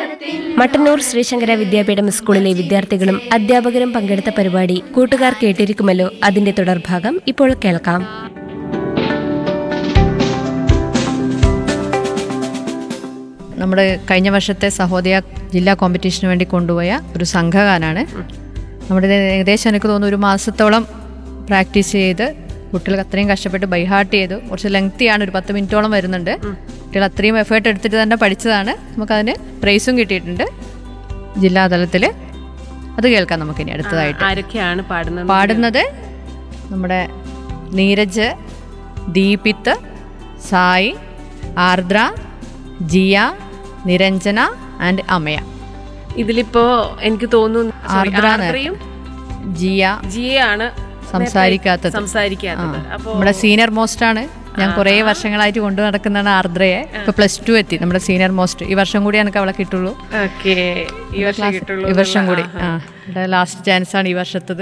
മട്ടന്നൂർ ശ്രീശങ്കര വിദ്യാപീഠം സ്കൂളിലെ വിദ്യാർത്ഥികളും അധ്യാപകരും പങ്കെടുത്ത പരിപാടി കൂട്ടുകാർ കേട്ടിരിക്കുമല്ലോ അതിന്റെ തുടർഭാഗം ഇപ്പോൾ കേൾക്കാം നമ്മുടെ കഴിഞ്ഞ വർഷത്തെ സഹോദയ ജില്ലാ കോമ്പറ്റീഷന് വേണ്ടി കൊണ്ടുപോയ ഒരു സംഘഗാനാണ് നമ്മുടെ ഇത് ഏകദേശം എനിക്ക് തോന്നുന്നു ഒരു മാസത്തോളം പ്രാക്ടീസ് ചെയ്ത് കുട്ടികൾ അത്രയും കഷ്ടപ്പെട്ട് ബൈഹാർട്ട് ചെയ്തു കുറച്ച് ലെങ്തിയാണ് ഒരു പത്ത് മിനിറ്റോളം വരുന്നുണ്ട് കുട്ടികൾ അത്രയും എഫേർട്ട് എടുത്തിട്ട് തന്നെ പഠിച്ചതാണ് നമുക്കതിന് പ്രൈസും കിട്ടിയിട്ടുണ്ട് ജില്ലാതലത്തിൽ അത് കേൾക്കാം നമുക്കിനി അടുത്തതായിട്ട് ആരൊക്കെയാണ് പാടുന്നത് പാടുന്നത് നമ്മുടെ നീരജ് ദീപിത്ത് സായി ആർദ്ര ജിയ നിരഞ്ജന ആൻഡ് അമയ ഇതിലിപ്പോ എനിക്ക് തോന്നുന്നു sorry, ആർദ്ര ആർദ്രയും ജിയ ജിയാണ് സംസാരിക്കാത്തത് സംസാരിക്കാത്തത് ആ. അപ്പോ നമ്മുടെ സീനിയർ മോസ്റ്റ് ആണ് ഞാൻ കുറേ വർഷങ്ങളായിട്ട് കൊണ്ടു നടക്കുന്നതാണ് ആർദ്രയെ ഇപ്പൊ പ്ലസ് ടു എത്തി നമ്മുടെ സീനിയർ മോസ്റ്റ് ഈ വർഷം കൂടി എനിക്ക് അവളെ കിട്ടുള്ളൂ ഓക്കെ ഈ വർഷം കിട്ടുള്ളൂ ഈ വർഷം കൂടി ആ ലാസ്റ്റ് ചാൻസ് ആണ് ഈ വർഷത്തത്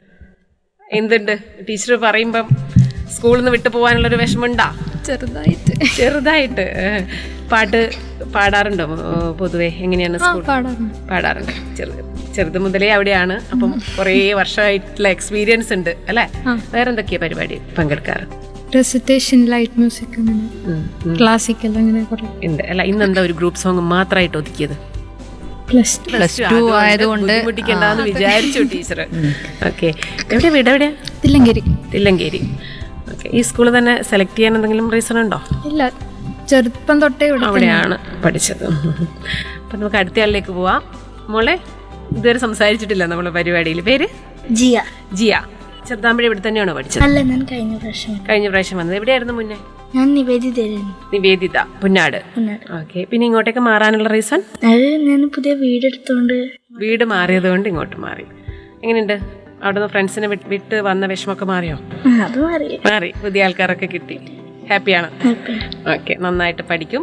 എന്തുണ്ട് ടീച്ചർ പറയുമ്പം സ്കൂളിൽ നിന്ന് വിട്ടു പോകാനുള്ള ഒരു വിഷമമുണ്ടാ ചെറുതായിട്ട് ചെറുതായിട്ട് ഏ, പാട്ട് പാടാറുണ്ടോ ഏ, പൊതുവെ എങ്ങനെയാണ് സ്കൂൾ പാടാറുണ്ട് ചെറു ചെറുത് മുതലേ അവിടെയാണ് അപ്പം കുറേ വർഷമായിട്ടുള്ള എക്സ്പീരിയൻസ് ഉണ്ട് അല്ലേ വേറെന്തൊക്കെയാ പരിപാടി പങ്കെടുക്കാറ് റെസിറ്റേഷൻ ലൈറ്റ് മ്യൂസിക് അങ്ങനെ ഉം, ഉം. ക്ലാസിക്കൽ അങ്ങനെ കുറെ ഉണ്ട് അല്ല ഇന്നെന്താ ഒരു ഗ്രൂപ്പ് സോങ് മാത്രമായിട്ട് ഒതുക്കിയത് പ്ലസ് ടു പ്ലസ് ടു ആയതുകൊണ്ട് ബുദ്ധിമുട്ടിക്കണ്ടെന്ന് വിചാരിച്ചു ടീച്ചർ ഓക്കെ എവിടെ വീട് എവിടെയാ തില്ലങ്കേരി തില്ലങ്കേരി ഓക്കെ ഈ സ്കൂളിൽ തന്നെ സെലക്ട് ചെയ്യാൻ എന്തെങ്കിലും റീസൺ ഉണ്ടോ ഇല്ല ചെറുപ്പം തൊട്ടേ ഇവിടെ അവിടെയാണ് പഠിച്ചത് അപ്പം നമുക്ക് അടുത്ത ആളിലേക്ക് പോവാം മോളെ ഇതുവരെ സംസാരിച്ചിട്ടില്ല നമ്മളെ പരിപാടിയിൽ പേര് ജിയ ജിയ ചെറുതാമ്പഴ ഇവിടെ തന്നെയാണോ പഠിച്ചത് അല്ല ഞാൻ കഴിഞ്ഞ പ്രാവശ്യം കഴിഞ്ഞ പ്രാവശ്യം വന്നത് എവിടെയായിരുന്നു മുന്നേ ഞാൻ നിവേദിതരായിരുന്നു നിവേദിത പുന്നാട് പുന്നാട്. ഓക്കെ പിന്നെ ഇങ്ങോട്ടേക്ക് മാറാനുള്ള റീസൺ അത് ഞാൻ പുതിയ വീടെടുത്തോണ്ട് വീട് മാറിയത് കൊണ്ട് ഇങ്ങോട്ട് മാറി എങ്ങനെയുണ്ട് അവിടെ നിന്ന് ഫ്രണ്ട്സിനെ വിട്ട് വിട്ട് വന്ന വിഷമമൊക്കെ മാറിയോ ആ, അത് മാറി മാറി പുതിയ ആൾക്കാരൊക്കെ കിട്ടി ഹാപ്പിയാണ് ഓക്കെ നന്നായിട്ട് പഠിക്കും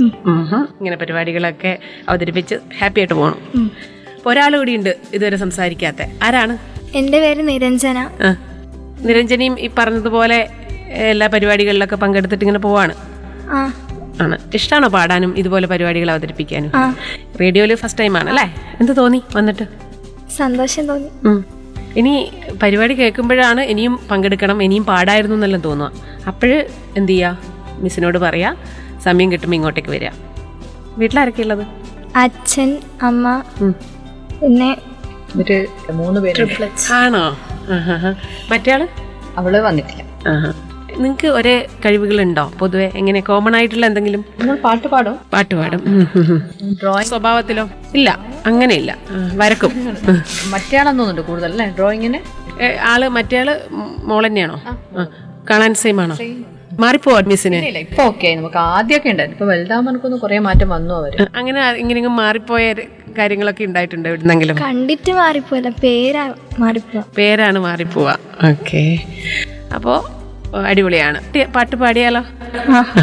ഉം. ഇങ്ങനെ പരിപാടികളൊക്കെ അവതരിപ്പിച്ച് ഹാപ്പി ആയിട്ട് പോകണം അപ്പോൾ ഒരാൾ കൂടി ഉണ്ട് ഇതുവരെ സംസാരിക്കാത്ത ആരാണ് എൻ്റെ പേര് നിരഞ്ജന ആ. നിരഞ്ജനിയും ഈ പറഞ്ഞതുപോലെ എല്ലാ പരിപാടികളിലൊക്കെ പങ്കെടുത്തിട്ട് ഇങ്ങനെ പോവാണ് ആ ആണ് ഇഷ്ടമാണോ പാടാനും ഇതുപോലെ പരിപാടികൾ അവതരിപ്പിക്കാനും ആ റേഡിയോയിൽ ഫസ്റ്റ് ടൈം ആണ് അല്ലേ എന്ത് തോന്നി വന്നിട്ട് സന്തോഷം തോന്നി ഉം. ഇനി പരിപാടി കേൾക്കുമ്പോഴാണ് ഇനിയും പങ്കെടുക്കണം ഇനിയും പാടായിരുന്നു എന്നെല്ലാം തോന്നുക അപ്പോൾ എന്ത് ചെയ്യുക മിസ്സിനോട് പറയാ സമയം കിട്ടുമ്പോൾ ഇങ്ങോട്ടേക്ക് വരിക വീട്ടിലാരൊക്കെ ഉള്ളത് അച്ഛൻ അമ്മ ഉം. പിന്നെ ഒരു മൂന്ന് പേര് ആണോ ആഹാ. മറ്റേ ആള് അവള് വന്നിട്ടില്ല നിങ്ങൾക്ക് ഒരേ കഴിവുകളുണ്ടോ പൊതുവെ എങ്ങനെ കോമൺ ആയിട്ടുള്ള എന്തെങ്കിലും നമ്മൾ പാട്ട് പാടും പാട്ട് പാടും ഡ്രോയിങ് സ്വഭാവത്തിലോ ഇല്ല അങ്ങനെയില്ല ആ, വരക്കും മറ്റേയാളെന്ന് തോന്നുന്നുണ്ട് കൂടുതൽ അല്ലേ ഡ്രോയിങ്ങിന് ഏ, ആള് മറ്റേ ആള് മോൾ തന്നെയാണോ ആ. കാണാൻ സെയിം ആണോ മാറിപ്പോവാ മിസ്സിന് ഇല്ല ഇപ്പൊ ഓക്കെ നമുക്ക് ആദ്യമൊക്കെ ഉണ്ടായിരുന്നു ഇപ്പൊ വലുതാകുമ്പോൾ എനിക്കൊന്ന് കുറെ മാറ്റം വന്നു അവര് അങ്ങനെ ഇങ്ങനെ മാറിപ്പോയ ര- കാര്യങ്ങളൊക്കെ ഉണ്ടായിട്ടുണ്ട് എവിടുന്നെങ്കിലും കണ്ടിട്ട് മാറിപ്പോയല്ല പേരാ മാറിപ്പോവാ പേരാണ് മാറിപ്പോവാ ഓക്കെ അപ്പോൾ അടിപൊളിയാണ് ടി- പാട്ട് പാടിയാലോ